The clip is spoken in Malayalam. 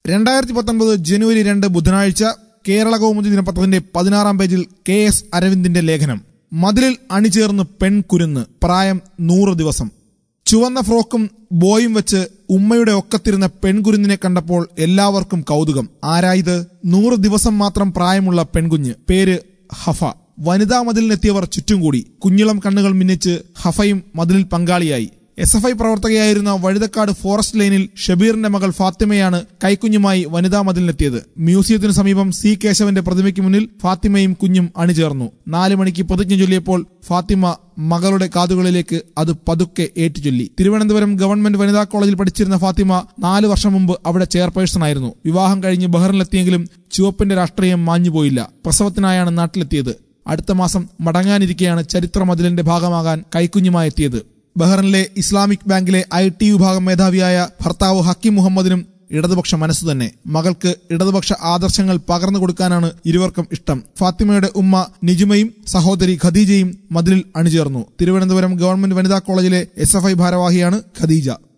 രണ്ടായിരത്തി പത്തൊൻപത് ജനുവരി രണ്ട് ബുധനാഴ്ച കേരള കൗമുദി ദിനപത്രത്തിന്റെ പതിനാറാം പേജിൽ കെ എസ് അരവിന്ദിന്റെ ലേഖനം മതിലിൽ അണിചേർന്ന് പെൺകുരുന്ന് പ്രായം നൂറ് ദിവസം ചുവന്ന ഫ്രോക്കും ബോയും വെച്ച് ഉമ്മയുടെ ഒക്കത്തിരുന്ന പെൺകുരുന്നിനെ കണ്ടപ്പോൾ എല്ലാവർക്കും കൗതുകം ആരായത് നൂറ് ദിവസം മാത്രം പ്രായമുള്ള പെൺകുഞ്ഞ് പേര് ഹഫ വനിതാ മതിലിനെത്തിയവർ ചുറ്റും കൂടി കുഞ്ഞിളം കണ്ണുകൾ മിന്നിച്ച് ഹഫയും മതിലിൽ പങ്കാളിയായി എസ് എഫ് ഐ പ്രവർത്തകയായിരുന്ന വഴുതക്കാട് ഫോറസ്റ്റ് ലൈനിൽ ഷബീറിന്റെ മകൾ ഫാത്തിമയാണ് കൈക്കുഞ്ഞുമായി വനിതാ മതിലിനെത്തിയത് മ്യൂസിയത്തിനു സമീപം സി കേശവന്റെ പ്രതിമയ്ക്ക് മുന്നിൽ ഫാത്തിമയും കുഞ്ഞും അണിചേർന്നു നാലു മണിക്ക് പ്രതിജ്ഞ ചൊല്ലിയപ്പോൾ ഫാത്തിമ മകളുടെ കാതുകളിലേക്ക് അത് പതുക്കെ ഏറ്റുചൊല്ലി തിരുവനന്തപുരം ഗവൺമെന്റ് വനിതാ കോളേജിൽ പഠിച്ചിരുന്ന ഫാത്തിമ നാല് വർഷം മുമ്പ് അവിടെ ചെയർപേഴ്സൺ ആയിരുന്നു വിവാഹം കഴിഞ്ഞ് ബഹറിനിലെത്തിയെങ്കിലും ചുവപ്പിന്റെ രാഷ്ട്രീയം മാഞ്ഞുപോയില്ല പ്രസവത്തിനായാണ് നാട്ടിലെത്തിയത് അടുത്ത മാസം മടങ്ങാനിരിക്കെയാണ് ചരിത്ര മതിലിന്റെ ഭാഗമാകാൻ കൈക്കുഞ്ഞുമായി എത്തിയത് ബഹ്റിനിലെ ഇസ്ലാമിക് ബാങ്കിലെ ഐ ടി വിഭാഗം മേധാവിയായ ഭർത്താവ് ഹക്കിം മുഹമ്മദിനും ഇടതുപക്ഷ മനസ്സു തന്നെ മകൾക്ക് ഇടതുപക്ഷ ആദർശങ്ങൾ പകർന്നു കൊടുക്കാനാണ് ഇരുവർക്കും ഇഷ്ടം ഫാത്തിമയുടെ ഉമ്മ നിജുമയും സഹോദരി ഖദീജയും മതിലിൽ അണിചേർന്നു തിരുവനന്തപുരം ഗവൺമെന്റ് വനിതാ കോളേജിലെ എസ് ഭാരവാഹിയാണ് ഖദീജ